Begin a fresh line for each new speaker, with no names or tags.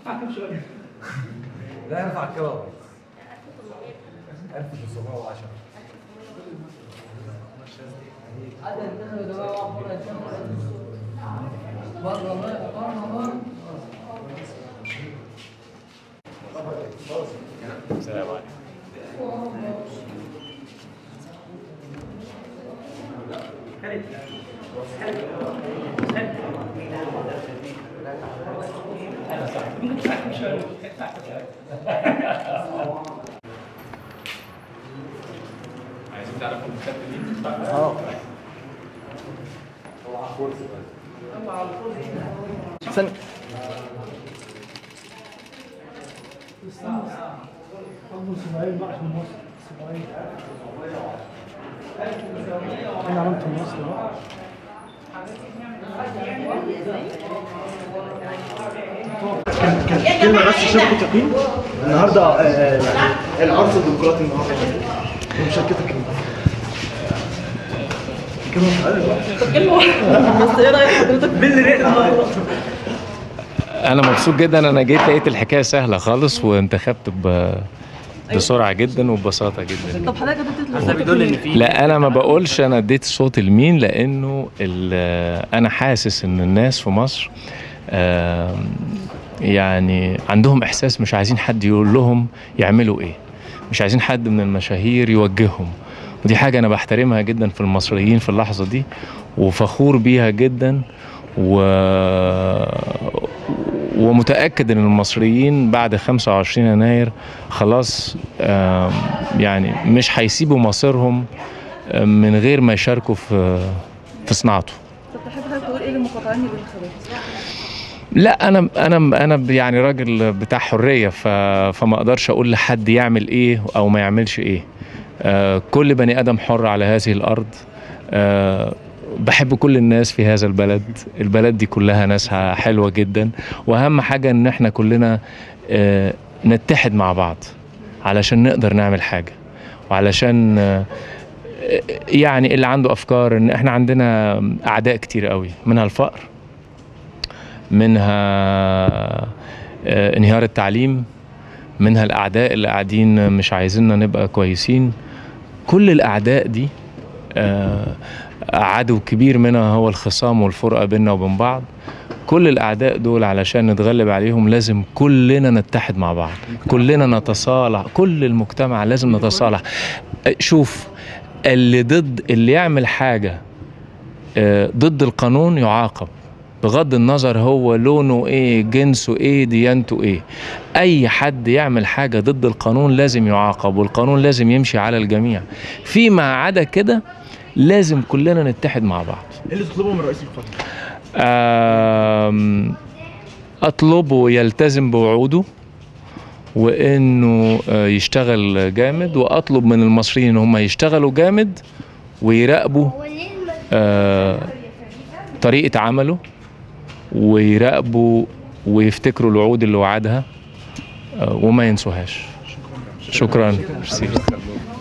لا ارفع الكاميرا 1910
السلام عليكم عايزين تعرفوا المكتب مين؟
اه استنى
أبو إسماعيل معش من مصر إسماعيل أنا علمت من مصر بقى كان كان كلمة بس شركة يقين النهارده آه، يعني العرض الديمقراطي النهارده ومشاركتك كلمة سؤال
بس ايه رايك حضرتك باللي النهارده؟
انا مبسوط جدا انا جيت لقيت الحكايه سهله خالص وانتخبت ب... بسرعه جدا وببساطه جدا
طب حضرتك اديت بيدل ان في
لا انا ما بقولش انا اديت صوت لمين لانه ال- انا حاسس ان الناس في مصر آم، يعني عندهم احساس مش عايزين حد يقول لهم يعملوا ايه مش عايزين حد من المشاهير يوجههم ودي حاجه انا بحترمها جدا في المصريين في اللحظه دي وفخور بيها جدا و ومتاكد ان المصريين بعد 25 يناير خلاص آم، يعني مش هيسيبوا مصيرهم آم، من غير ما يشاركوا في في صناعته
طب تحب حضرتك تقول ايه للمقاطعين بالانتخابات؟
لا انا انا انا يعني راجل بتاع حريه ف... فما اقدرش اقول لحد يعمل ايه او ما يعملش ايه آه كل بني ادم حر على هذه الارض آه بحب كل الناس في هذا البلد البلد دي كلها ناسها حلوه جدا واهم حاجه ان احنا كلنا آه نتحد مع بعض علشان نقدر نعمل حاجه وعلشان آه يعني اللي عنده افكار ان احنا عندنا اعداء كتير قوي منها الفقر منها آه، انهيار التعليم منها الاعداء اللي قاعدين مش عايزيننا نبقى كويسين كل الاعداء دي آه، عدو كبير منها هو الخصام والفرقه بيننا وبين بعض كل الاعداء دول علشان نتغلب عليهم لازم كلنا نتحد مع بعض كلنا نتصالح كل المجتمع لازم نتصالح آه، شوف اللي ضد اللي يعمل حاجه آه، ضد القانون يعاقب بغض النظر هو لونه ايه جنسه ايه ديانته ايه اي حد يعمل حاجه ضد القانون لازم يعاقب والقانون لازم يمشي على الجميع فيما عدا كده لازم كلنا نتحد مع بعض
ايه اللي تطلبه من رئيس القطر؟
آم، اطلبه يلتزم بوعوده وانه آه، يشتغل جامد واطلب من المصريين ان هم يشتغلوا جامد ويراقبوا آه، طريقه عمله ويراقبوا ويفتكروا الوعود اللي وعدها آه، وما ينسوهاش شكرا ميرسي